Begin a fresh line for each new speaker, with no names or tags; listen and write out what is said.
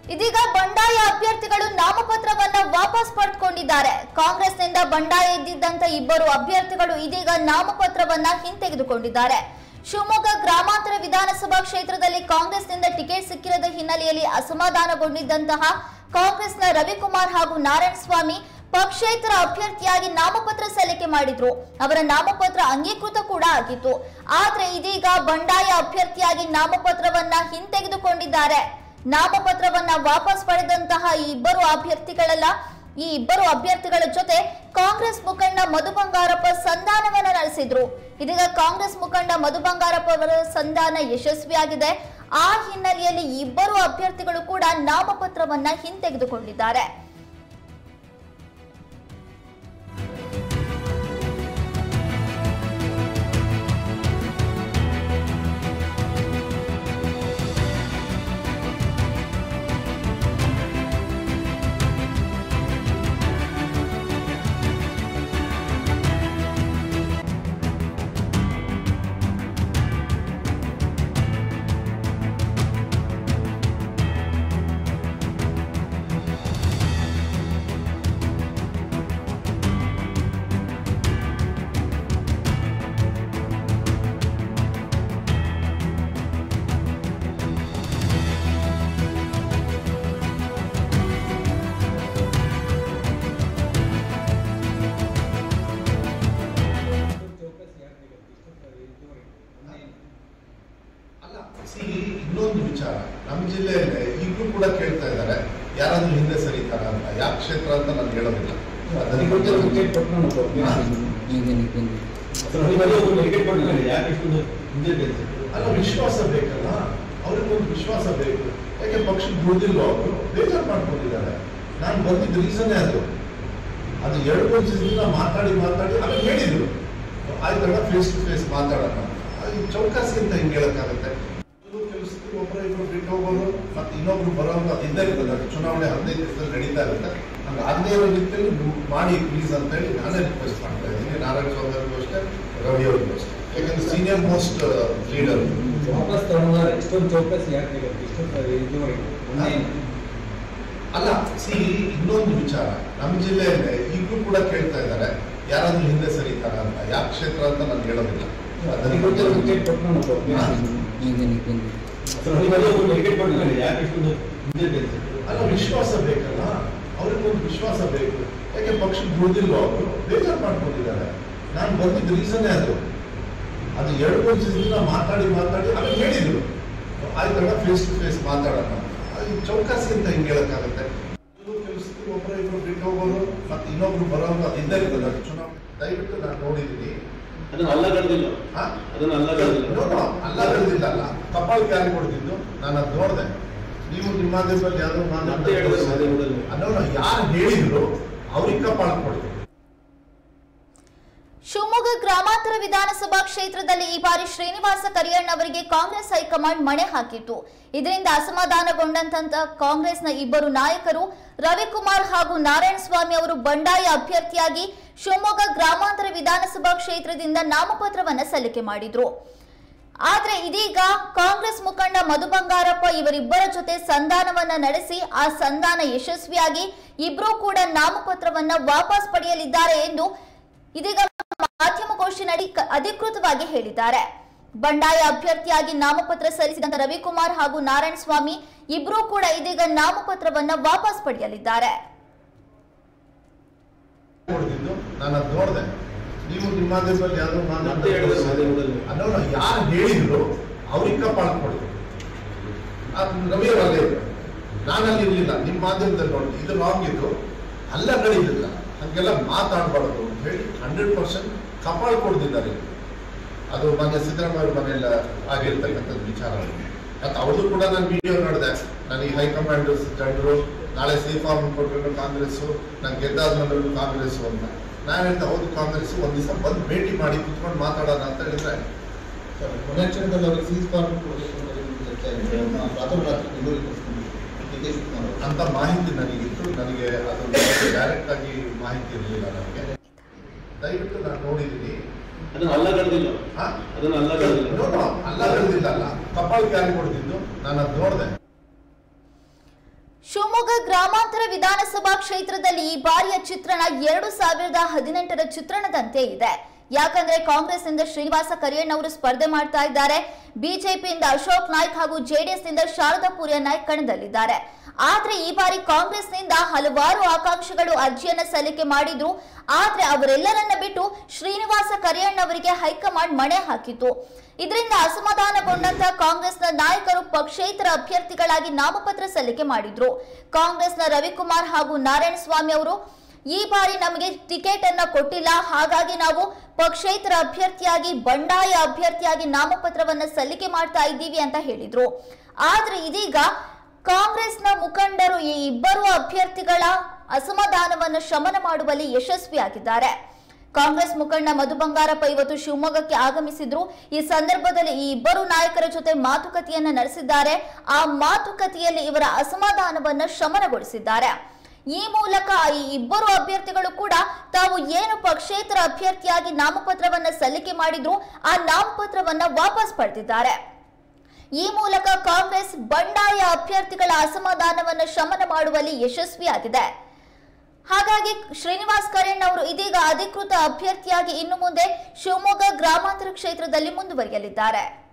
ಇದೀಗ ಬಂಡಾಯ ಅಭ್ಯರ್ಥಿಗಳು ನಾಮಪತ್ರವನ್ನ ವಾಪಸ್ ಪಡೆದುಕೊಂಡಿದ್ದಾರೆ ಕಾಂಗ್ರೆಸ್ನಿಂದ ಬಂಡಾಯ ಎದ್ದಿದ್ದಂತ ಇಬ್ಬರು ಅಭ್ಯರ್ಥಿಗಳು ಇದೀಗ ನಾಮಪತ್ರವನ್ನ ಹಿಂತೆಗೆದುಕೊಂಡಿದ್ದಾರೆ ಶಿವಮೊಗ್ಗ ಗ್ರಾಮಾಂತರ ವಿಧಾನಸಭಾ ಕ್ಷೇತ್ರದಲ್ಲಿ ಕಾಂಗ್ರೆಸ್ನಿಂದ ಟಿಕೆಟ್ ಸಿಕ್ಕಿರದ ಹಿನ್ನೆಲೆಯಲ್ಲಿ ಅಸಮಾಧಾನಗೊಂಡಿದ್ದಂತಹ ಕಾಂಗ್ರೆಸ್ನ ರವಿಕುಮಾರ್ ಹಾಗೂ ನಾರಾಯಣಸ್ವಾಮಿ ಪಕ್ಷೇತರ ಅಭ್ಯರ್ಥಿಯಾಗಿ ನಾಮಪತ್ರ ಸಲ್ಲಿಕೆ ಮಾಡಿದ್ರು ಅವರ ನಾಮಪತ್ರ ಅಂಗೀಕೃತ ಕೂಡ ಆಗಿತ್ತು ಆದ್ರೆ ಇದೀಗ ಬಂಡಾಯ ಅಭ್ಯರ್ಥಿಯಾಗಿ ನಾಮಪತ್ರವನ್ನ ಹಿಂತೆಗೆದುಕೊಂಡಿದ್ದಾರೆ ನಾಮಪತ್ರವನ್ನ ವಾಪಸ್ ಪಡೆದಂತಹ ಈ ಇಬ್ಬರು ಅಭ್ಯರ್ಥಿಗಳೆಲ್ಲ ಈ ಇಬ್ಬರು ಅಭ್ಯರ್ಥಿಗಳ ಜೊತೆ ಕಾಂಗ್ರೆಸ್ ಮುಖಂಡ ಮಧು ಬಂಗಾರಪ್ಪ ಸಂಧಾನವನ್ನ ನಡೆಸಿದ್ರು ಇದೀಗ ಕಾಂಗ್ರೆಸ್ ಮುಖಂಡ ಮಧು ಬಂಗಾರಪ್ಪ ಅವರ ಸಂಧಾನ ಯಶಸ್ವಿಯಾಗಿದೆ ಆ ಹಿನ್ನೆಲೆಯಲ್ಲಿ ಇಬ್ಬರು ಅಭ್ಯರ್ಥಿಗಳು ಕೂಡ ನಾಮಪತ್ರವನ್ನ ಹಿಂತೆಗೆದುಕೊಂಡಿದ್ದಾರೆ
ಅಲ್ಲ ಸಿ ಇನ್ನೊಂದು ವಿಚಾರ ನಮ್ಮ ಜಿಲ್ಲೆಯಲ್ಲೇ ಈಗಲೂ ಕೂಡ ಕೇಳ್ತಾ ಇದ್ದಾರೆ ಯಾರಾದ್ರೂ ಹಿಂದೆ ಸರಿತಾರ ಅಂತ ಯಾವ ಕ್ಷೇತ್ರ ಅಂತ ನಾನು ಹೇಳೋದಿಲ್ಲ ಅದನ್ನ ಅಲ್ಲ ವಿಶ್ವಾಸ ಬೇಕಲ್ಲ ಅವ್ರಿಗೊಂದು ವಿಶ್ವಾಸ ಬೇಕು ಯಾಕೆ ಪಕ್ಷ ದುಡ್ದಿಲ್ವೋ ಅವರು ಬೇಜಾರು ಮಾಡ್ಕೊಂಡಿದ್ದಾರೆ ನಾನು ಬಂದಿದ್ದ ರೀಸನ್ನೇ ಅದು ಅದು ಎರಡು ಮೂರು ದಿವಸದಿಂದ ಮಾತಾಡಿ ಮಾತಾಡಿ ಆಮೇಲೆ ಹೇಳಿದ್ರು ಆಯ್ತಲ್ಲ ಫೇಸ್ ಟು ಫೇಸ್ ಮಾತಾಡೋಣ ಅದು ಚೌಕಾಸಿ ಅಂತ ಹಿಂಗೆ ಹೇಳಕ್ಕಾಗುತ್ತೆ ಕೆಲಸಕ್ಕೆ ಒಬ್ಬರು ಇಬ್ಬರು ಬಿಟ್ಟು ಹೋಗೋರು ಮತ್ತೆ ಇನ್ನೊಬ್ರು ಬರೋರು ಅದು ಇದ್ದೇ ಇರ್ತದೆ ಅದು ಚುನಾವಣೆ ಹದಿನೈದು ದಿವಸದಲ್ಲಿ ನಡೀತಾ ಇರುತ್ತೆ ಹಂಗೆ ಆಗದೇ ಇರೋ ರೀತಿಯಲ್ಲಿ ಮಾಡಿ ಪ್ಲೀಸ್ ಅಂತ ಹೇಳಿ ನಾನೇ ರಿಕ್ವೆಸ್ಟ್ ಮಾಡ್ತಾ ಇದ್ದೀನಿ ನಾರಾಯಣ ಸ್ವಾಮಿ ಅವ್ರಿಗೂ ಅಷ್ಟೇ ರವಿ ಅವ್ರಿಗೂ ಅಷ್ಟೇ ಯಾಕಂದ್ರೆ ಸೀನಿಯರ್ ಮೋಸ್ಟ್ ಲೀಡರ್
ವಾಪಸ್ ತಗೊಂಡ್ರೆ ಇಷ್ಟೊಂದು ಚೌಕಸಿ ಯಾಕೆ ಇಷ್ಟೊಂದು ಇದುವರೆಗೆ ಮೊನ್ನೆ
ಅಲ್ಲ ಸಿ ಇನ್ನೊಂದು ವಿಚಾರ ನಮ್ಮ ಜಿಲ್ಲೆಯಲ್ಲೇ ಈಗಲೂ ಕೂಡ ಕೇಳ್ತಾ ಇದ್ದಾರೆ ಯಾರಾದ್ರೂ ಹಿಂದೆ ಸರಿತಾರ ಅಂತ ಯಾವ ಕ್ಷೇತ್ರ ಅಂತ ನಾನು ಹೇಳೋದಿಲ್ಲ ಅದನ್ನ
ಟಿಕೆಟ್ ಕೊಟ್ಟು
ಅಲ್ಲ ವಿಶ್ವಾಸ ಬೇಕಲ್ಲ ಅವ್ರಿಗೊಂದು ವಿಶ್ವಾಸ ಬೇಕು ಯಾಕೆ ಪಕ್ಷ ದುಡ್ದಿಲ್ವೋ ಅವರು ಬೇಜಾರು ಮಾಡ್ಕೊಂಡಿದ್ದಾರೆ ನಾನು ಬಂದಿದ್ದ ರೀಸನ್ನೇ ಅದು ಅದು ಎರಡು ಮೂರು ದಿವಸದಿಂದ ಮಾತಾಡಿ ಮಾತಾಡಿ ಆಮೇಲೆ ಹೇಳಿದ್ರು ಆಯ್ತಲ್ಲ ಫೇಸ್ ಟು ಫೇಸ್ ಮಾತಾಡೋಣ ಅದು ಚೌಕಾಸಿ ಅಂತ ಹಿಂಗೆ ಹೇಳಕ್ಕಾಗುತ್ತೆ ಕೆಲಸಕ್ಕೆ ಒಬ್ಬರು ಇಬ್ಬರು ಬಿಟ್ಟು ಹೋಗೋರು ಮತ್ತೆ ಇನ್ನೊಬ್ರು ಬರೋರು ಅದು ಇದ್ದೇ ಇರ್ತದೆ ಅದು ಚುನಾವಣೆ ದಯವಿಟ್ಟು ನಾನು ನೋಡಿದ್ದೀನಿ
ಅದನ್ನ ಅಲ್ಲಗಡ್ದಿಲ್ಲ
ಹಾ?
ಅದನ್ನ ಅಲ್ಲಗಡ್ದಿಲ್ಲ
No, no, ಅಲ್ಲ ಬೆಳೆದಿಲ್ಲ ಅಲ್ಲ ಕಪಾಳಕ್ಕೆ ಯಾರು ಕೊಡ್ತಿದ್ದು ನಾನು ಅದು ನೋಡಿದೆ ನೀವು ನಿಮ್ಮ ಮಾಧ್ಯಮದಲ್ಲಿ ಯಾವ್ದೋ
ಮತ್ತೆ ಹೇಳಿದ್ರು ಮಾಧ್ಯಮದಲ್ಲಿ.
ಅದನ್ನ ಯಾರು ಹೇಳಿದ್ರು ಅವ್ರಿಗೆ ಕಪಾಳ ಕೊಡ್ತೀವಿ
ಶಿವಮೊಗ್ಗ ಗ್ರಾಮಾಂತರ ವಿಧಾನಸಭಾ ಕ್ಷೇತ್ರದಲ್ಲಿ ಈ ಬಾರಿ ಶ್ರೀನಿವಾಸ ಕರಿಯಣ್ಣ ಅವರಿಗೆ ಕಾಂಗ್ರೆಸ್ ಹೈಕಮಾಂಡ್ ಮಣೆ ಹಾಕಿತ್ತು ಇದರಿಂದ ಅಸಮಾಧಾನಗೊಂಡಂತ ಕಾಂಗ್ರೆಸ್ನ ಇಬ್ಬರು ನಾಯಕರು ರವಿಕುಮಾರ್ ಹಾಗೂ ನಾರಾಯಣಸ್ವಾಮಿ ಅವರು ಬಂಡಾಯ ಅಭ್ಯರ್ಥಿಯಾಗಿ ಶಿವಮೊಗ್ಗ ಗ್ರಾಮಾಂತರ ವಿಧಾನಸಭಾ ಕ್ಷೇತ್ರದಿಂದ ನಾಮಪತ್ರವನ್ನ ಸಲ್ಲಿಕೆ ಮಾಡಿದ್ರು ಆದ್ರೆ ಇದೀಗ ಕಾಂಗ್ರೆಸ್ ಮುಖಂಡ ಮಧು ಬಂಗಾರಪ್ಪ ಇವರಿಬ್ಬರ ಜೊತೆ ಸಂಧಾನವನ್ನ ನಡೆಸಿ ಆ ಸಂಧಾನ ಯಶಸ್ವಿಯಾಗಿ ಇಬ್ರು ಕೂಡ ನಾಮಪತ್ರವನ್ನ ವಾಪಸ್ ಪಡೆಯಲಿದ್ದಾರೆ ಎಂದು ಇದೀಗ ಮಾಧ್ಯಮಗೋಷ್ಠಿ ನಡಿ ಕ- ಅಧಿಕೃತವಾಗಿ ಹೇಳಿದ್ದಾರೆ ಬಂಡಾಯ ಅಭ್ಯರ್ಥಿಯಾಗಿ ನಾಮಪತ್ರ ಸಲ್ಲಿಸಿದಂತ ರವಿಕುಮಾರ್ ಹಾಗೂ ನಾರಾಯಣಸ್ವಾಮಿ ಇಬ್ರು ಕೂಡ ಇದೀಗ ನಾಮಪತ್ರವನ್ನ ವಾಪಸ್ ಪಡೆಯಲಿದ್ದಾರೆ
ಕೊಡ್ತಿದ್ದು ನಾನು ಅದು ನೋಡಿದೆ ನೀವು ನಿಮ್ಮ ಮಾಧ್ಯಮದಲ್ಲಿ ಯಾವ್ದೋ
ಮತ್ತೆ ಹೇಳಿದ್ರು ಮಾಧ್ಯಮದಲ್ಲಿ.
ಅದನ್ನ ಯಾರು ಹೇಳಿದ್ರು ಅವ್ರಿಗೆ ಕಪಾಳ ಕೊಡ್ತೀವಿ ಅದು ರವಿ ಅವರು ಅಲ್ಲೇ ಇದ್ರು ನಾನಲ್ಲಿ ಇರ್ಲಿಲ್ಲ ನಿಮ್ಮ ಮಾಧ್ಯಮದಲ್ಲಿ ನೋಡಿ ಇದು ರಾಂಗ್ ಇದು ಅಲ್ಲಗಳಿಲ್ಲ ಹಂಗೆಲ್ಲ ಮಾತಾಡಬಾರ್ದು ಅಂತ ಹೇಳಿ ಹಂಡ್ರೆಡ್ ಪರ್ಸೆಂಟ್ ಕಪಾಳ ಕೊಡ್ತಿದ್ದಾರೆ ಅದು ಮೊನ್ನೆ ಸಿದ್ದರಾಮಯ್ಯ ಮನೆಯಲ್ಲ ಆಗಿರ್ತಕ್ಕಂಥದ್ದು ವಿಚಾರ ಮತ್ತೆ ಅವ್ರದ್ದು ಕೂಡ ನಾನು ವಿಡಿಯೋ ನೋಡಿದೆ ನನಗೆ ಹೈಕಮಾಂಡ್ ಜನರು ನಾಳೆ ಸಿ ಫಾರ್ಮ್ ಕೊಟ್ಟರು ಕಾಂಗ್ರೆಸ್ಸು ನಾನು ಗೆದ್ದಾದ್ಮೇಲೆ ಕಾಂಗ್ರೆಸ್ಸು ಅಂತ ನಾನು ಹೇಳ್ತಾ ಹೌದು ಕಾಂಗ್ರೆಸ್ ಒಂದ್ ದಿವಸ ಬಂದು ಭೇಟಿ ಮಾಡಿ ಕುತ್ಕೊಂಡು ಮಾತಾಡೋಣ ಅಂತ ಹೇಳಿದ್ರೆ
ಕೊನೆಕ್ಷಣದಲ್ಲಿ ಅವರಿಗೆ ಸೀಸ್ ಫಾರ್ಮ್ ಕೊಡಬೇಕು ಅನ್ನೋದು ಒಂದು ಚರ್ಚೆ ಆಗಿದೆ ರಾತ್ರೋರಾತ್ರಿ ಬೆಂಗಳೂರಿಗೆ ಕಳಿಸ್ಕೊಂಡು ಡಿ ಕೆ ಶಿವಕುಮಾರ್
ಅಂತ ಮಾಹಿತಿ ನನಗಿತ್ತು ನನಗೆ ಅದು ಡೈರೆಕ್ಟ್ ಆಗಿ ಮಾಹಿತಿ ಇರಲಿಲ್ಲ ನನಗೆ ದಯವಿಟ್ಟು ನಾನು ನೋಡಿದ್ದೀನಿ
ಅದನ್ನ ಅಲ್ಲಗಡ್ದಿಲ್ಲ
ಹಾ?
ಅದನ್ನ ಅಲ್ಲಗಡ್ದಿಲ್ಲ
No, no, ಅಲ್ಲ ಬೆಳೆದಿಲ್ಲ ಅಲ್ಲ ಕಪಾಳಕ್ಕೆ ಯಾರು ಕೊಡ್ತಿದ್ದು ನಾನು ಅದು ನೋಡಿದೆ
ಶಿವಮೊಗ್ಗ ಗ್ರಾಮಾಂತರ ವಿಧಾನಸಭಾ ಕ್ಷೇತ್ರದಲ್ಲಿ ಈ ಬಾರಿಯ ಚಿತ್ರಣ ಎರಡು ಸಾವಿರದ ಹದಿನೆಂಟರ ಚಿತ್ರಣದಂತೆ ಇದೆ ಯಾಕಂದ್ರೆ ಕಾಂಗ್ರೆಸ್ನಿಂದ ಶ್ರೀನಿವಾಸ ಕರಿಯಣ್ಣ ಅವರು ಸ್ಪರ್ಧೆ ಮಾಡ್ತಾ ಇದ್ದಾರೆ ಬಿಜೆಪಿಯಿಂದ ಅಶೋಕ್ ನಾಯ್ಕ್ ಹಾಗೂ ಜೆಡಿಎಸ್ ನಿಂದ ಶಾರದಾ ಪೂರ್ಯ ನಾಯ್ಕ್ ಕಣದಲ್ಲಿದ್ದಾರೆ ಆದ್ರೆ ಈ ಬಾರಿ ಕಾಂಗ್ರೆಸ್ನಿಂದ ಹಲವಾರು ಆಕಾಂಕ್ಷಿಗಳು ಅರ್ಜಿಯನ್ನ ಸಲ್ಲಿಕೆ ಮಾಡಿದ್ರು ಆದ್ರೆ ಅವರೆಲ್ಲರನ್ನ ಬಿಟ್ಟು ಶ್ರೀನಿವಾಸ ಕರಿಯಣ್ಣ ಅವರಿಗೆ ಹೈಕಮಾಂಡ್ ಮಣೆ ಹಾಕಿತು ಇದರಿಂದ ಅಸಮಾಧಾನಗೊಂಡಂತ ಕಾಂಗ್ರೆಸ್ನ ನಾಯಕರು ಪಕ್ಷೇತರ ಅಭ್ಯರ್ಥಿಗಳಾಗಿ ನಾಮಪತ್ರ ಸಲ್ಲಿಕೆ ಮಾಡಿದ್ರು ಕಾಂಗ್ರೆಸ್ನ ರವಿಕುಮಾರ್ ಹಾಗೂ ನಾರಾಯಣಸ್ವಾಮಿ ಅವರು ಈ ಬಾರಿ ನಮಗೆ ಟಿಕೆಟ್ ಅನ್ನ ಕೊಟ್ಟಿಲ್ಲ ಹಾಗಾಗಿ ನಾವು ಪಕ್ಷೇತರ ಅಭ್ಯರ್ಥಿಯಾಗಿ ಬಂಡಾಯ ಅಭ್ಯರ್ಥಿಯಾಗಿ ನಾಮಪತ್ರವನ್ನ ಸಲ್ಲಿಕೆ ಮಾಡ್ತಾ ಇದ್ದೀವಿ ಅಂತ ಹೇಳಿದ್ರು ಆದ್ರೆ ಇದೀಗ ಕಾಂಗ್ರೆಸ್ನ ಮುಖಂಡರು ಈ ಇಬ್ಬರು ಅಭ್ಯರ್ಥಿಗಳ ಅಸಮಾಧಾನವನ್ನು ಶಮನ ಮಾಡುವಲ್ಲಿ ಯಶಸ್ವಿಯಾಗಿದ್ದಾರೆ ಕಾಂಗ್ರೆಸ್ ಮುಖಂಡ ಮಧು ಬಂಗಾರಪ್ಪ ಇವತ್ತು ಶಿವಮೊಗ್ಗಕ್ಕೆ ಆಗಮಿಸಿದ್ರು ಈ ಸಂದರ್ಭದಲ್ಲಿ ಈ ಇಬ್ಬರು ನಾಯಕರ ಜೊತೆ ಮಾತುಕತೆಯನ್ನ ನಡೆಸಿದ್ದಾರೆ ಆ ಮಾತುಕತೆಯಲ್ಲಿ ಇವರ ಅಸಮಾಧಾನವನ್ನ ಶಮನಗೊಳಿಸಿದ್ದಾರೆ ಈ ಮೂಲಕ ಈ ಇಬ್ಬರು ಅಭ್ಯರ್ಥಿಗಳು ಕೂಡ ತಾವು ಏನು ಪಕ್ಷೇತರ ಅಭ್ಯರ್ಥಿಯಾಗಿ ನಾಮಪತ್ರವನ್ನ ಸಲ್ಲಿಕೆ ಮಾಡಿದ್ರು ಆ ನಾಮಪತ್ರವನ್ನ ವಾಪಸ್ ಪಡೆದಿದ್ದಾರೆ ಈ ಮೂಲಕ ಕಾಂಗ್ರೆಸ್ ಬಂಡಾಯ ಅಭ್ಯರ್ಥಿಗಳ ಅಸಮಾಧಾನವನ್ನು ಶಮನ ಮಾಡುವಲ್ಲಿ ಯಶಸ್ವಿಯಾಗಿದೆ ಹಾಗಾಗಿ ಶ್ರೀನಿವಾಸ್ ಕರೇಣ್ ಅವರು ಇದೀಗ ಅಧಿಕೃತ ಅಭ್ಯರ್ಥಿಯಾಗಿ ಇನ್ನು ಮುಂದೆ ಶಿವಮೊಗ್ಗ ಗ್ರಾಮಾಂತರ ಕ್ಷೇತ್ರದಲ್ಲಿ ಮುಂದುವರಿಯಲಿದ್ದಾರೆ